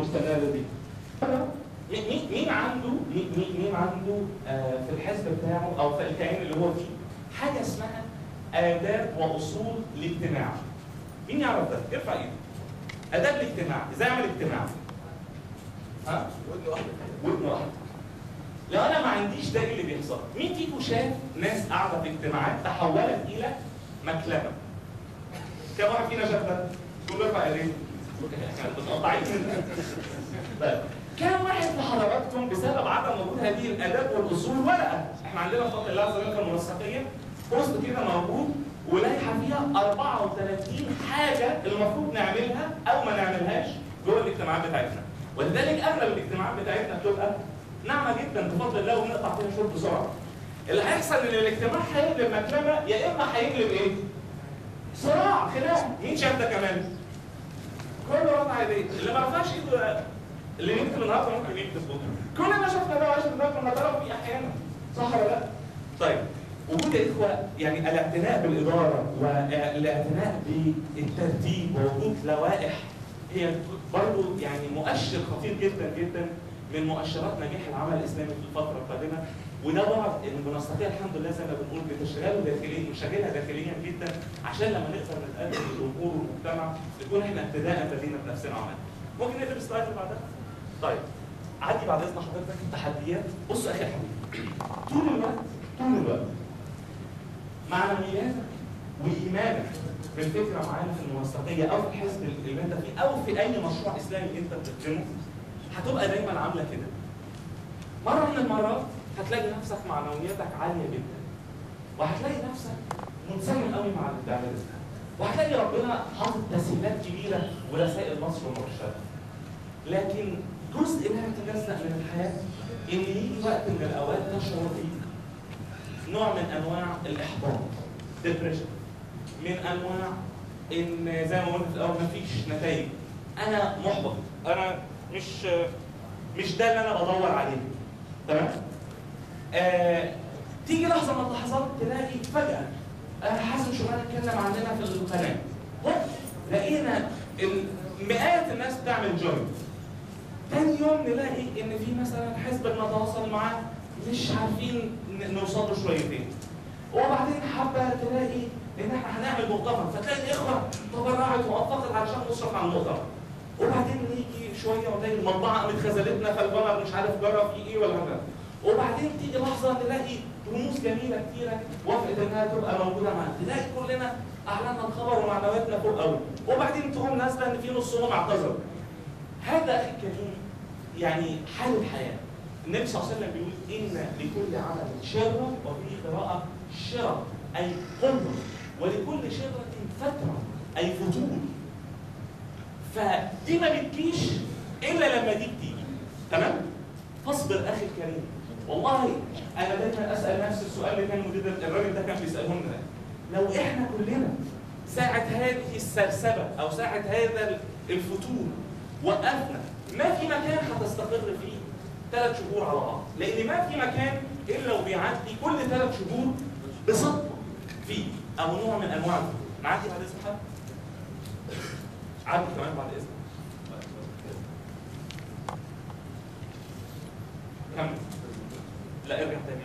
المستمره دي مين مين مين عنده مين مين مين عنده آه في الحزب بتاعه او في الكيان اللي هو فيه حاجه اسمها آداب وأصول الاجتماع. مين يعرف ده؟ ارفع ايده. آداب الاجتماع، ازاي اعمل اجتماع؟ ها؟ ودن واحده ودن واحده. لو انا ما عنديش ده ايه اللي بيحصل؟ مين فيكم شاف ناس قاعده في اجتماعات تحولت الى مكلبه؟ كم واحد فينا شاف ده؟ كله ارفع ايديه. احنا متقطعين طيب كم واحد في حضراتكم بسبب عدم وجود هذه الاداب والاصول ورقه؟ احنا عندنا بفضل الله عز وجل في المنسقيه بوست كده موجود ولائحه فيها 34 حاجه المفروض نعملها او ما نعملهاش جوه الاجتماعات بتاعتنا ولذلك اغلب الاجتماعات بتاعتنا بتبقى ناعمه جدا بفضل الله وبنقطع فيها شوط بسرعه. اللي هيحصل ان الاجتماع هيقلب مكلمه يا اما هيقلب ايه؟ صراع خلاف مين شاف ده كمان؟ كله رفع ايديه اللي ما رفعش ايده اللي يكتب النهارده ممكن يكتب بكره كلنا شفنا ده وعشنا ده كنا طرف فيه احيانا صح ولا لا؟ طيب وجود يا اخوه يعني الاعتناء بالاداره والاعتناء بالترتيب ووجود لوائح هي برضه يعني مؤشر خطير جدا جدا من مؤشرات نجاح العمل الاسلامي في الفتره القادمه وده بعض المنسقيه الحمد لله زي ما بنقول بتشتغله داخليا مشغلها داخليا جدا عشان لما نقدر نتقدم للجمهور والمجتمع نكون احنا ابتداء بدينا بنفسنا عمل. ممكن نقلب السلايد اللي بعدها؟ طيب عدي بعد اذن حضرتك التحديات بص يا اخي الحبيب طول الوقت طول الوقت معنوياتك وايمانك بالفكره معانا في المنسقيه او في الحزب اللي انت فيه او في اي مشروع اسلامي انت بتقدمه هتبقى دايما عامله كده. مره من المرات هتلاقي نفسك معنوياتك عاليه جدا وهتلاقي نفسك منسجم قوي مع اللي بتعمله وهتلاقي ربنا حاطط تسهيلات كبيره ورسائل نصر ومبشره. لكن جزء لا يتجزا من الحياه ان يجي وقت من الاوقات تشعر فيه نوع من انواع الاحباط ديبريشن من انواع ان زي ما قلنا في الاول مفيش نتائج انا محبط انا مش مش ده اللي انا بدور عليه تمام آه تيجي لحظه من اللحظات تلاقي فجاه آه حسن شغال اتكلم عننا في القناه هوب لقينا مئات الناس بتعمل جوينت تاني يوم نلاقي ان في مثلا حزب بنتواصل معاه مش عارفين نوصل له شويتين وبعدين حابه تلاقي ان احنا هنعمل مؤتمر فتلاقي الاخوه تبرعت وافقت علشان نصرف على المؤتمر وبعدين نيجي شويه ونلاقي المطبعه قامت خذلتنا فالبلد مش عارف جرى في ايه ولا هذا وبعدين تيجي لحظه نلاقي رموز جميله كتيره وافقت انها تبقى موجوده معانا تلاقي كلنا اعلنا الخبر ومعنوياتنا فوق قوي وبعدين تقوم نازله ان في نصهم اعتذر هذا اخي الكريم يعني حال الحياه النبي صلى الله عليه وسلم بيقول ان لكل عمل شره وفي قراءه شره اي قمه ولكل شره فتره اي فتور فدي ما بتجيش الا لما دي بتيجي تمام فاصبر اخي الكريم والله انا دايما اسال نفس السؤال اللي كان مدير الراجل ده كان بيساله لنا لو احنا كلنا ساعه هذه السرسبه او ساعه هذا الفتور وقفنا ما في مكان هتستقر فيه ثلاث شهور على بعض لان ما في مكان الا وبيعدي كل ثلاث شهور بصدمه فيه او نوع من انواع الفتور نعدي بعد اذن حد عدي كمان بعد اذنك كمل لا ارجع تاني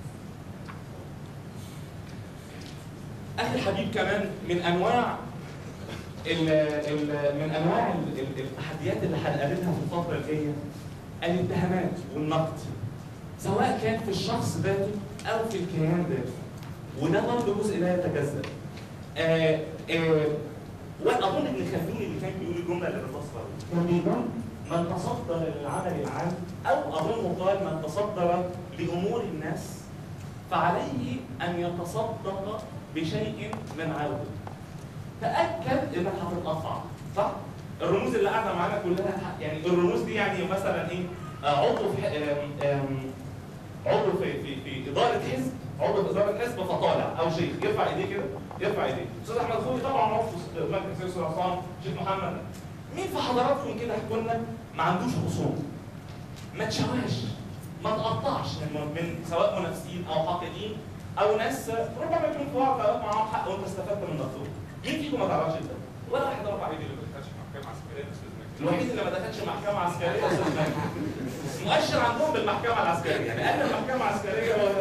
اخي الحبيب كمان من انواع ال ال من انواع ال ال التحديات اللي هنقابلها في الفتره الجايه الاتهامات والنقد سواء كان في الشخص ذاته او في الكيان ذاته وده برضه جزء لا يتجزا آه آه واظن ابن خلدون اللي كان بيقول الجمله اللي بتصدر كان بيقول من تصدر للعمل العام او اظن قال من تصدر لامور الناس فعليه ان يتصدق بشيء من عوده تاكد انك هتتقطع صح؟ الرموز اللي قاعده معانا كلها يعني الرموز دي يعني مثلا ايه؟ عضو في آم آم عضو في في في اداره حزب عضو في اداره حزب فطالع او شيخ يرفع ايديه كده يرفع ايديه استاذ احمد خوي طبعا عضو مركز سيد عصام شيخ محمد مين في حضراتكم كده حكوا لنا ما عندوش خصوم ما تشواش ما تقطعش من, من سواء منافسين او حاقدين او ناس ربما يكون في وقت اوقات معاهم حق وانت استفدت من ضغطهم مين فيكم ما تعرفش ده؟ ولا واحد رفع ايديه اللي بتخش في محكمه عسكريه استاذ الوحيد اللي ما دخلش محكمه عسكريه استاذ مجدي مؤشر عندهم بالمحكمه العسكريه يعني قال المحكمه العسكريه هو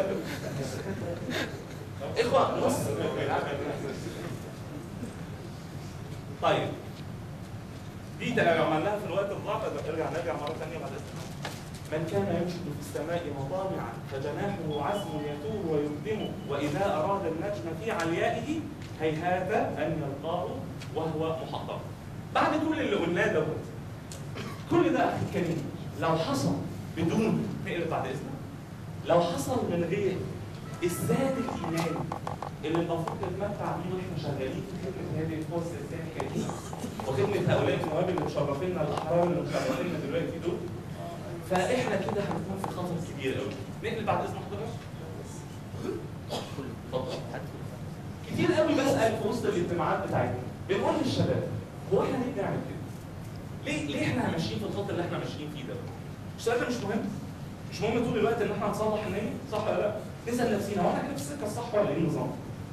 اخوه بص طيب دي لو عملناها في الوقت الضعف ارجع نرجع مره ثانيه بعد اذنك من كان يمشي في السماء مطامعا فجناحه عزم يتوه ويقدمه واذا اراد النجم في عليائه هيهات ان يلقاه وهو محطم بعد كل اللي قلناه دوت كل ده اخي الكريم لو حصل بدون نقلب بعد اذنك لو حصل من غير الزاد الايماني اللي المفروض نتمتع بيه واحنا شغالين في خدمه هذه الفرصه الثانيه دي وخدمه هؤلاء النواب اللي مشرفينا الاحرار اللي مشرفينا دلوقتي دول فاحنا كده هنكون في خطر كبير قوي نقلب بعد اذن حضرتك اتفضل كتير قوي بسال في وسط الاجتماعات بتاعتنا بنقول للشباب هو احنا ليه بنعمل كده؟ ليه ليه احنا ماشيين في الخط اللي احنا ماشيين فيه ده؟ السؤال ده مش مهم مش مهم طول الوقت ان احنا نصلح النية صح ولا لا؟ نسال نفسنا هو احنا كده في السكه الصح ولا ايه النظام؟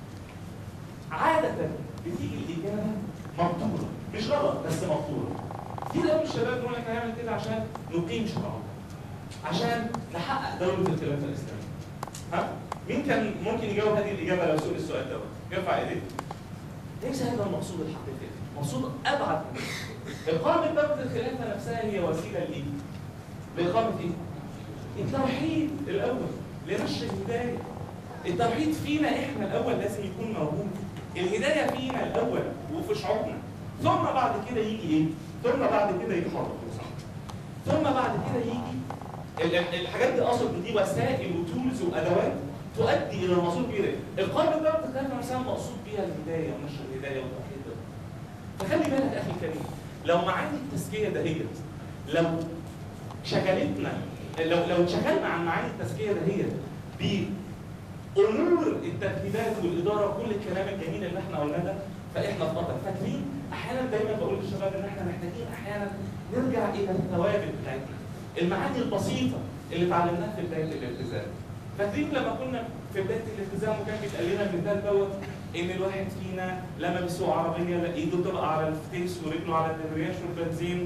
عادة بتيجي الإجابة مقطورة مش غلط بس مقطورة كتير قوي الشباب يقول لك هنعمل كده عشان نقيم شرع الله عشان نحقق دولة الخلافة الإسلامية ها؟ مين كان ممكن يجاوب هذه الإجابة لو سئل السؤال دوت؟ يرفع إيديه ليس هذا المقصود الحقيقي المقصود أبعد من كده. إقامة دولة الخلافة نفسها هي وسيلة لإيه؟ لإقامة إيه؟ التوحيد الأول لنشر الهداية التوحيد فينا احنا الاول لازم يكون موجود الهدايه فينا الاول وفي شعوبنا ثم بعد كده يجي ايه ثم بعد كده يجي حاضر ثم بعد كده يجي ال- ال- الحاجات دي اقصد دي وسائل وتولز وادوات تؤدي الى المقصود بيه ده القائمه دوله الخلافه نفسها مقصود بيها الهدايه ونشر الهدايه والتوحيد ده فخلي بالك اخي الكريم لو معاني التزكيه دهيت لو شغلتنا لو لو اتشغلنا عن معاني التزكيه دهيت بامور الترتيبات والاداره وكل الكلام الجميل اللي احنا قلناه ده فاحنا في خطر فاكرين احيانا دايما بقول للشباب ان احنا محتاجين احيانا نرجع الى الثوابت بتاعتنا المعاني البسيطه اللي اتعلمناها في بدايه الالتزام فاكرين لما كنا في بدايه الالتزام وكان بيتقال لنا المثال دوت ان الواحد فينا لما بيسوق عربيه لا ايده تبقى على الفتيس ورجله على الدبرياج والبنزين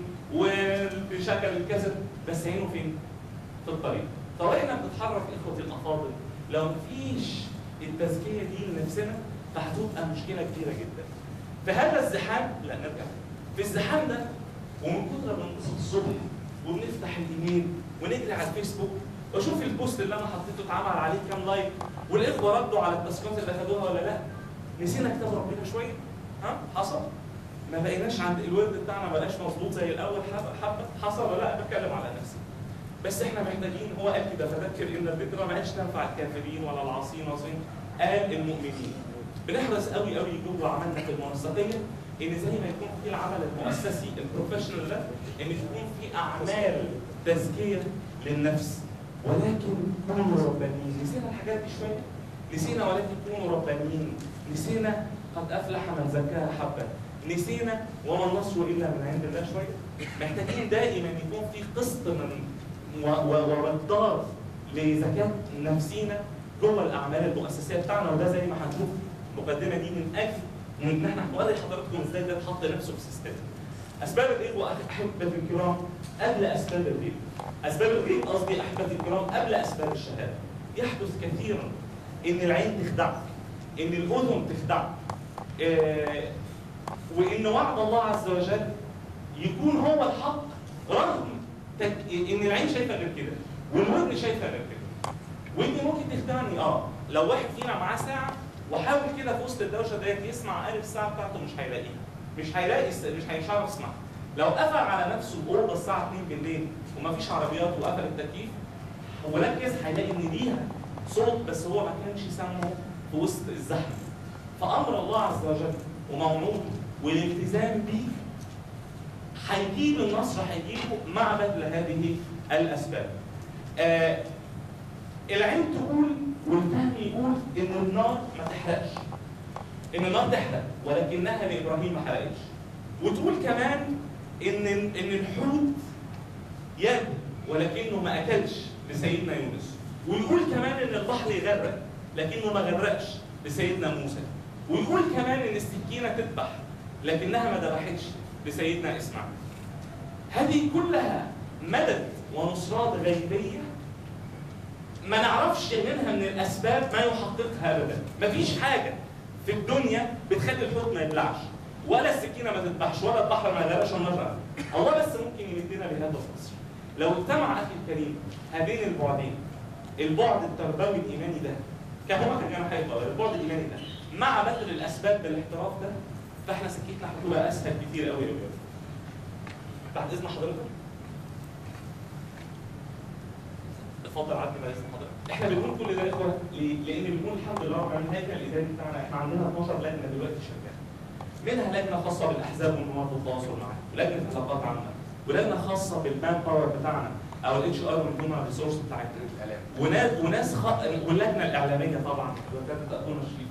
وبيشغل الكاسيت بس عينه فين؟ في الطريق. طب احنا بنتحرك اخوتي الافاضل لو مفيش التزكيه دي لنفسنا فهتبقى مشكله كبيره جدا. في هذا الزحام لا نرجع في الزحام ده ومن كتر ما بنبص الصبح وبنفتح الايميل ونجري على الفيسبوك واشوف البوست اللي انا حطيته اتعمل عليه كام لايك والاخوه ردوا على التاسكات اللي خدوها ولا لا نسينا كتاب ربنا شويه ها حصل ما بقيناش عند الورد بتاعنا ما بقاش مظبوط زي الاول حبه حبه حصل ولا لا بتكلم على نفسي بس احنا محتاجين هو قال كده فذكر ان الذكرى ما عادش تنفع الكافرين ولا العاصين واصين قال المؤمنين بنحرص قوي قوي جوه عملنا في المنسقيه ان زي ما يكون في العمل المؤسسي البروفيشنال ده ان يكون في اعمال تزكيه للنفس ولكن كونوا ربانيين نسينا الحاجات دي شويه نسينا ولكن كونوا ربانيين نسينا قد افلح من زكاها حبا نسينا وما النصر الا من عند الله شويه محتاجين دائما يكون في قسط من و- و- ومقدار لزكاه نفسينا جوه الاعمال المؤسسيه بتاعنا وده زي ما هنشوف المقدمه دي من اجل ان احنا هنوري حضراتكم ازاي ده اتحط نفسه في سيستم اسباب الايه واحبتي الكرام قبل اسباب الغيب اسباب الغيب قصدي احبتي الكرام قبل اسباب الشهاده يحدث كثيرا ان العين تخدعك ان الاذن تخدعك آه، وان وعد الله عز وجل يكون هو الحق رغم تك... ان العين شايفه غير كده والودن شايفه غير كده ودي ممكن تخدعني اه لو واحد فينا معاه ساعه وحاول كده في وسط الدوشه ديت يسمع قارب الساعه بتاعته مش هيلاقيها مش هيلاقي الس- مش هيعرف يسمعها لو قفل على نفسه الاوضه الساعه 2 بالليل ومفيش عربيات وقفل التكييف وركز هيلاقي ان ليها صوت بس هو ما كانش سامعه في وسط الزحمه فامر الله عز وجل وموعوده والالتزام بيه هيجيب النصر هيجيبه مع بذل هذه الاسباب. آه العين تقول والفهم يقول ان النار ما تحرقش. ان النار تحرق ولكنها لابراهيم ما حرقتش. وتقول كمان ان ان الحوت ياكل ولكنه ما اكلش لسيدنا يونس. ويقول كمان ان البحر يغرق لكنه ما غرقش لسيدنا موسى. ويقول كمان ان السكينه تذبح لكنها ما ذبحتش لسيدنا اسماعيل. هذه كلها مدد ونصرات غيبيه ما نعرفش منها من الاسباب ما يحققها ابدا مفيش حاجه في الدنيا بتخلي الحوت ما يبلعش ولا السكينه ما تذبحش ولا البحر ما يغرقش النهر الله بس ممكن يمدنا بهذا النصر لو اجتمع اخي الكريم هذين البعدين البعد التربوي الايماني ده كهما كان هيبقى البعد الايماني ده مع بذل الاسباب بالاحتراف ده فاحنا سكتنا هتبقى اسهل كتير قوي قوي بعد اذن حضرتك اتفضل عدني بعد اذن حضرتك احنا بنقول كل ده يا اخوه ليه؟ لان بنقول الحمد لله رب العالمين الهيكل الاداري بتاعنا احنا عندنا 12 لجنه دلوقتي شغاله منها لجنه خاصه بالاحزاب والمنظمات والتواصل معاها ولجنه علاقات عامه ولجنه خاصه بالمان باور بتاعنا او الاتش ار والهيومن ريسورس بتاعتنا وناس وناس خ... واللجنه الاعلاميه طبعا وكانت تأتون الشريف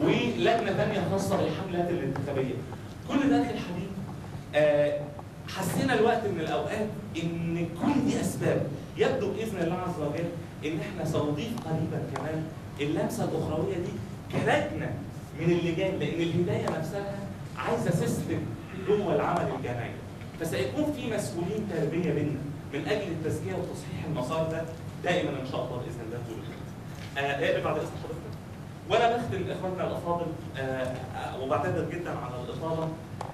ولجنه ثانيه خاصه بالحملات الانتخابيه كل ده اخي الحبيب آه حسينا الوقت من الاوقات ان كل دي اسباب يبدو باذن الله عز وجل ان احنا سنضيف قريبا كمان اللمسه الاخرويه دي كلجنه من اللجان لان الهدايه نفسها عايزه سيستم جوه العمل الجماعي فسيكون في مسؤولين تربيه بينا من اجل التزكيه وتصحيح المسار ده دائما ان شاء الله باذن الله طول الوقت. آه بعد اذن حضرتك وانا بختم اخواننا الافاضل آه وبعتذر جدا على الاطاله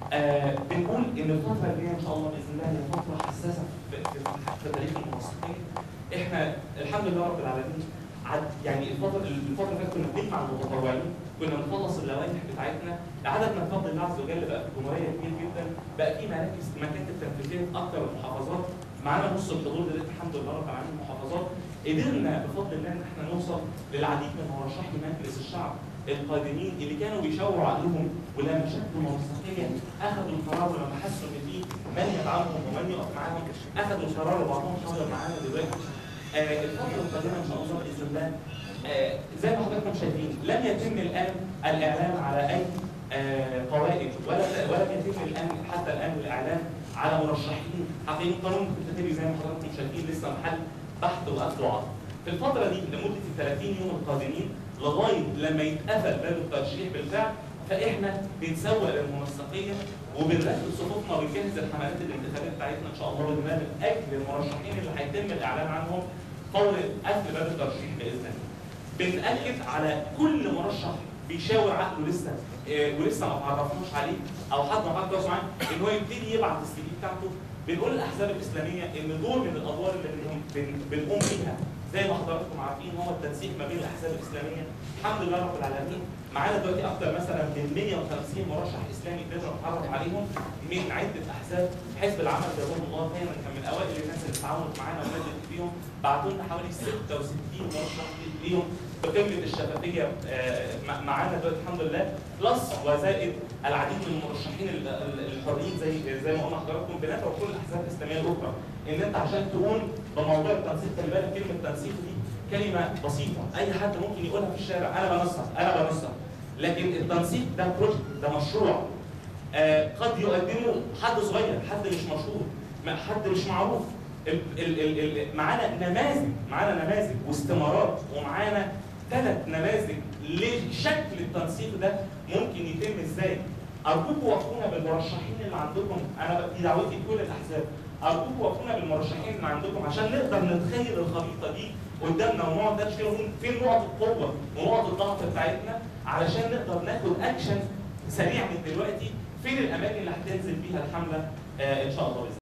آه بنقول ان الفتره الجايه ان شاء الله باذن الله هي فتره حساسه في, في, في تاريخ المنسقين احنا الحمد لله رب العالمين عد يعني الفتره الفتره اللي فاتت كنا بنجمع المتطوعين كنا بنخلص اللوائح بتاعتنا عددنا بفضل الله عز وجل بقى في الجمهوريه كبير جدا بقى في مراكز مكاتب تنفيذيه في اكثر المحافظات معانا نص الحضور دلوقتي الحمد لله رب العالمين المحافظات قدرنا بفضل الله ان احنا نوصل للعديد من مرشحي مجلس الشعب القادمين اللي كانوا بيشاوروا عليهم ولما شكلوا منسقيه اخذوا القرار ولما حسوا ان في من يدعمهم ومن يقف معاهم اخذوا القرار وبعضهم حاضر معانا دلوقتي آه الفتره القادمه ان شاء الله باذن الله آه زي ما حضراتكم شايفين لم يتم الان الاعلان على اي آه قوائم ولا ولم يتم الان حتى الان الاعلان على مرشحين حقيقيين قانون الكتابي زي ما حضراتكم شايفين لسه محل بحث واخذ وعرض. في الفتره دي لمده ال 30 يوم القادمين لغايه لما يتقفل باب الترشيح بالفعل فاحنا بنسوق للمنسقيه وبنرتب صفوفنا وبنجهز الحملات الانتخابيه بتاعتنا ان شاء الله باذن الله من اجل المرشحين اللي هيتم الاعلان عنهم فور قفل باب الترشيح باذن الله. بنأكد على كل مرشح بيشاور عقله لسه إيه ولسه ما تعرفناش عليه او حد ما حد معاه ان هو يبتدي يبعت السي في بتاعته بنقول للاحزاب الاسلاميه ان دور من الادوار اللي بن- بنقوم بيها زي ما حضراتكم عارفين هو التنسيق ما بين الاحزاب الاسلاميه الحمد لله رب العالمين معانا دلوقتي اكثر مثلا من 150 مرشح اسلامي قدرنا نتعرف عليهم من عده احزاب حزب العمل جزاهم الله خيرا كان من اوائل الناس اللي تعاونت معانا ونزلت فيهم بعتوا لنا حوالي 66 مرشح ليهم بقمه الشفافيه آه، مع- معانا دلوقتي الحمد لله بلس وزائد العديد من المرشحين ال- ال- الحرين زي زي ما قلنا حضراتكم بندعو كل الاحزاب الاسلاميه الاخرى ان انت عشان تقول بموضوع التنسيق خلي بالك كلمه تنسيق دي كلمه بسيطه اي حد ممكن يقولها في الشارع انا بنسق انا بنسق لكن التنسيق ده بروجكت ده مشروع آه، قد يقدمه حد صغير حد مش مشهور ما- حد مش معروف ال- ال- ال- ال- معانا نماذج معانا نماذج واستمارات ومعانا ثلاث نماذج لشكل التنسيق ده ممكن يتم ازاي ارجوكم وقفونا بالمرشحين اللي عندكم انا دي دعوتي لكل الاحزاب ارجوكم وقفونا بالمرشحين اللي عندكم عشان نقدر نتخيل الخريطه دي قدامنا ونقعد نشوف فين نقط القوه ونقط الضعف بتاعتنا علشان نقدر ناخد اكشن سريع من دلوقتي فين الاماكن اللي هتنزل فيها الحمله آه ان شاء الله باذن الله